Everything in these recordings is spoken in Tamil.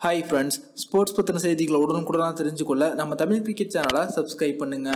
ஹாய் ஃப்ரெண்ட்ஸ் ஸ்போர்ட்ஸ் பற்றின செய்திகளை உடனுக்குடனாக தெரிஞ்சுக்கொள்ள நம்ம தமிழ் கிரிக்கெட் சேனலை சப்ஸ்கிரைப் பண்ணுங்க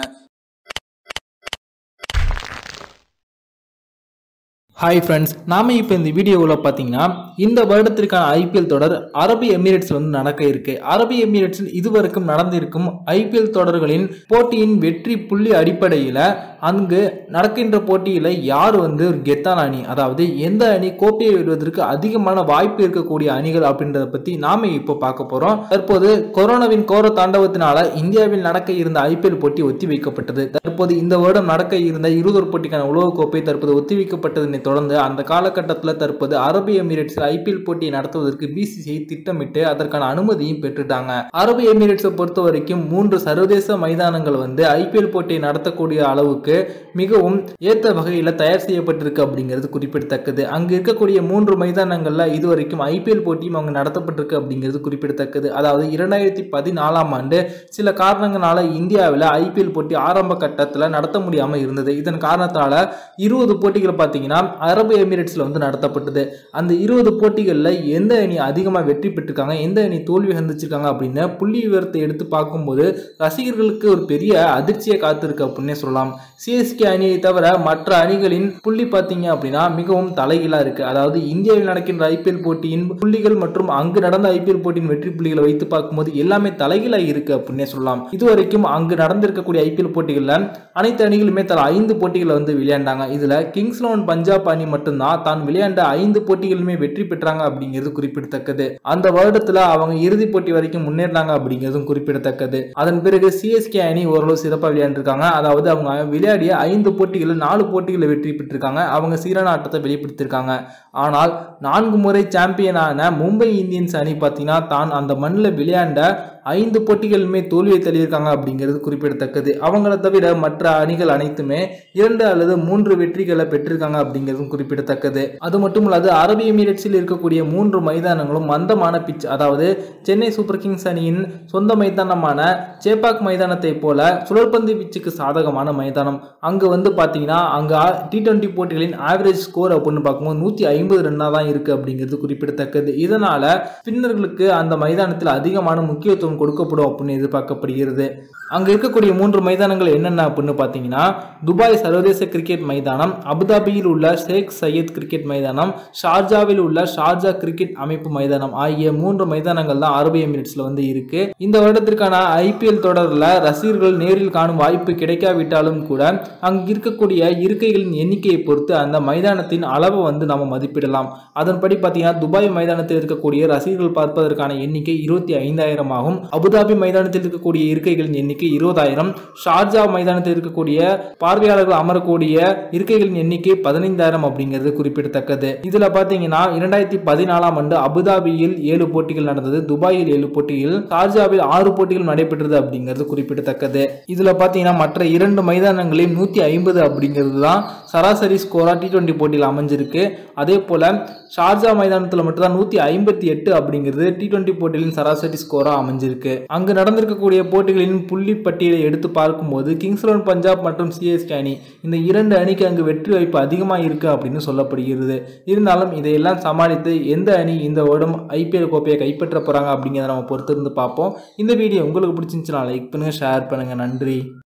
ஹாய் ஃப்ரெண்ட்ஸ் நாம இப்போ இந்த வீடியோவில் பார்த்தீங்கன்னா இந்த வருடத்திற்கான ஐபிஎல் தொடர் அரபி எமிரேட்ஸில் வந்து நடக்க இருக்கு அரபி எமிரேட்ஸில் இதுவரைக்கும் நடந்திருக்கும் ஐபிஎல் தொடர்களின் போட்டியின் வெற்றி புள்ளி அடிப்படையில் அங்கு நடக்கின்ற போட்டியில் யார் வந்து ஒரு கெத்தான அணி அதாவது எந்த அணி கோப்பையை வெல்வதற்கு அதிகமான வாய்ப்பு இருக்கக்கூடிய அணிகள் அப்படின்றத பற்றி நாம இப்போ பார்க்க போகிறோம் தற்போது கொரோனாவின் கோர தாண்டவத்தினால இந்தியாவில் நடக்க இருந்த ஐபிஎல் போட்டி ஒத்தி வைக்கப்பட்டது தற்போது இந்த வருடம் நடக்க இருந்த இருபது போட்டிக்கான உலகக்கோப்பை தற்போது ஒத்தி வைக்கப்பட்டதனை தொடர்ந்து அந்த காலகட்டத்தில் தற்போது அரபு எமிரேட்ஸில் ஐபிஎல் போட்டியை நடத்துவதற்கு பிசிசிஐ திட்டமிட்டு அதற்கான அனுமதியும் பெற்றுட்டாங்க அரபு எமிரேட்ஸை பொறுத்த வரைக்கும் மூன்று சர்வதேச மைதானங்கள் வந்து ஐபிஎல் போட்டியை நடத்தக்கூடிய அளவுக்கு மிகவும் ஏற்ற வகையில் தயார் செய்யப்பட்டிருக்கு அப்படிங்கிறது குறிப்பிடத்தக்கது அங்கு இருக்கக்கூடிய மூன்று மைதானங்கள்ல இதுவரைக்கும் ஐபிஎல் போட்டியும் அவங்க நடத்தப்பட்டிருக்கு அப்படிங்கிறது குறிப்பிடத்தக்கது அதாவது இரண்டாயிரத்தி பதினாலாம் ஆண்டு சில காரணங்களால இந்தியாவில் ஐபிஎல் போட்டி ஆரம்ப கட்டத்தில் நடத்த முடியாமல் இருந்தது இதன் காரணத்தால இருபது போட்டிகள் பார்த்தீங்கன்னா அரபு எமிரேட்ஸில் வந்து நடத்தப்பட்டது அந்த இருபது போட்டிகளில் எந்த அணி அதிகமாக வெற்றி பெற்றிருக்காங்க எந்த அணி தோல்வி சந்திச்சிருக்காங்க அப்படின்னு புள்ளி விவரத்தை எடுத்து பார்க்கும்போது ரசிகர்களுக்கு ஒரு பெரிய அதிர்ச்சியை காத்திருக்கு அப்படின்னே சொல்லலாம் சிஎஸ்கே அணியை தவிர மற்ற அணிகளின் புள்ளி பார்த்தீங்க அப்படின்னா மிகவும் தலைகீழாக இருக்கு அதாவது இந்தியாவில் நடக்கின்ற ஐபிஎல் போட்டியின் புள்ளிகள் மற்றும் அங்கு நடந்த ஐபிஎல் போட்டியின் வெற்றி புள்ளிகளை வைத்து பார்க்கும்போது எல்லாமே தலைகீழாக இருக்கு அப்படின்னே சொல்லலாம் இதுவரைக்கும் அங்கு நடந்திருக்கக்கூடிய ஐபிஎல் போட்டிகளில் அனைத்து அணிகளுமே தலா ஐந்து போட்டிகளை வந்து விளையாண்டாங்க இதுல கிங்ஸ் லெவன் பஞ்சாப் அணி மட்டும்தான் தான் விளையாண்ட ஐந்து போட்டிகளுமே வெற்றி பெற்றாங்க அப்படிங்கிறது குறிப்பிடத்தக்கது அந்த வருடத்துல அவங்க இறுதி போட்டி வரைக்கும் முன்னேறினாங்க அப்படிங்கிறதும் குறிப்பிடத்தக்கது அதன் பிறகு சிஎஸ்கே அணி ஓரளவு சிறப்பாக விளையாண்டுருக்காங்க அதாவது அவங்க விளையாடிய ஐந்து போட்டிகளில் நாலு போட்டிகளில் வெற்றி பெற்றிருக்காங்க அவங்க சீரான ஆட்டத்தை வெளிப்படுத்தியிருக்காங்க ஆனால் நான்கு முறை சாம்பியனான மும்பை இந்தியன்ஸ் அணி பார்த்தீங்கன்னா தான் அந்த மண்ணில் விளையாண்ட ஐந்து போட்டிகளுமே தோல்வியை தள்ளியிருக்காங்க அப்படிங்கிறது குறிப்பிடத்தக்கது அவங்கள தவிர மற்ற அணிகள் அனைத்துமே இரண்டு அல்லது மூன்று வெற்றிகளை பெற்றிருக்காங்க அப்படிங்கிறதும் குறிப்பிடத்தக்கது அது மட்டும் இல்லாது அரபு எமிரேட்ஸில் இருக்கக்கூடிய மூன்று மைதானங்களும் மந்தமான பிச் அதாவது சென்னை சூப்பர் கிங்ஸ் அணியின் சொந்த மைதானமான சேப்பாக் மைதானத்தை போல சுழற்பந்து பிச்சுக்கு சாதகமான மைதானம் அங்கு வந்து பார்த்தீங்கன்னா அங்கே டி டுவெண்ட்டி போட்டிகளின் ஆவரேஜ் ஸ்கோர் அப்படின்னு பார்க்கும்போது நூற்றி ஐம்பது ரன்னாக தான் இருக்குது அப்படிங்கிறது குறிப்பிடத்தக்கது இதனால ஸ்பின்னர்களுக்கு அந்த மைதானத்தில் அதிகமான முக்கியத்துவம் கொடுக்கப்படும் அப்படின்னு எதிர்பார்க்கப்படுகிறது அங்கே இருக்கக்கூடிய மூன்று மைதானங்கள் என்னென்ன அப்படின்னு பார்த்தீங்கன்னா துபாய் சர்வதேச கிரிக்கெட் மைதானம் அபுதாபியில் உள்ள ஷேக் சையத் கிரிக்கெட் மைதானம் ஷார்ஜாவில் உள்ள ஷார்ஜா கிரிக்கெட் அமைப்பு மைதானம் ஆகிய மூன்று மைதானங்கள் தான் அரபு எமிரேட்ஸில் வந்து இருக்கு இந்த வருடத்திற்கான ஐபிஎல் தொடரில் ரசிகர்கள் நேரில் காணும் வாய்ப்பு கிடைக்காவிட்டாலும் கூட அங்கு இருக்கக்கூடிய இருக்கைகளின் எண்ணிக்கையை பொறுத்து அந்த மைதானத்தின் அளவை வந்து நம்ம மதிப்பிடலாம் அதன்படி பார்த்தீங்கன்னா துபாய் மைதானத்தில் இருக்கக்கூடிய ரசிகர்கள் பார்ப்பதற்கான எண்ணிக்கை இருபத்தி ஐந்தாயிரம் ஆகும் அபுதாபி மைதானத்தில் இருக்கக்கூடிய இருக்கைகளின் எண்ணிக்கை இருபதாயிரம் ஷார்ஜா மைதானத்தில் இருக்கக்கூடிய பார்வையாளர்கள் அமரக்கூடிய இருக்கைகளின் எண்ணிக்கை பதினைந்தாயிரம் அப்படிங்கிறது குறிப்பிடத்தக்கது இதுல பாத்தீங்கன்னா இரண்டாயிரத்தி பதினாலாம் ஆண்டு அபுதாபியில் ஏழு போட்டிகள் நடந்தது துபாயில் ஏழு போட்டிகள் ஷார்ஜாவில் ஆறு போட்டிகள் நடைபெற்றது அப்படிங்கிறது குறிப்பிடத்தக்கது இதுல பாத்தீங்கன்னா மற்ற இரண்டு மைதானங்களையும் நூத்தி ஐம்பது அப்படிங்கிறது தான் சராசரி ஸ்கோரா டி டுவெண்ட்டி போட்டியில் அமைஞ்சிருக்கு அதே போல ஷார்ஜா மைதானத்தில் மட்டும்தான் நூத்தி ஐம்பத்தி எட்டு அப்படிங்கிறது டி டுவெண்ட்டி போட்டிகளின் சராசரி ஸ்கோரா அமைஞ்சிருக்கு அங்கு நடந்திருக்கக்கூடிய போட்டிகளின் புள்ளி பட்டியலை எடுத்து பார்க்கும்போது கிங்ஸ் லெவன் பஞ்சாப் மற்றும் சிஎஸ்கே அணி இந்த இரண்டு அணிக்கு அங்கு வெற்றி வாய்ப்பு அதிகமாக இருக்கு அப்படின்னு சொல்லப்படுகிறது இருந்தாலும் இதையெல்லாம் சமாளித்து எந்த அணி இந்த வருடம் ஐபிஎல் கோப்பையை கைப்பற்ற போறாங்க அப்படிங்கிறத நம்ம பொறுத்திருந்து பார்ப்போம் இந்த வீடியோ உங்களுக்கு பிடிச்சிருந்துச்சுன்னா லைக் பண்ணுங்க ஷேர் பண்ணுங்க நன்றி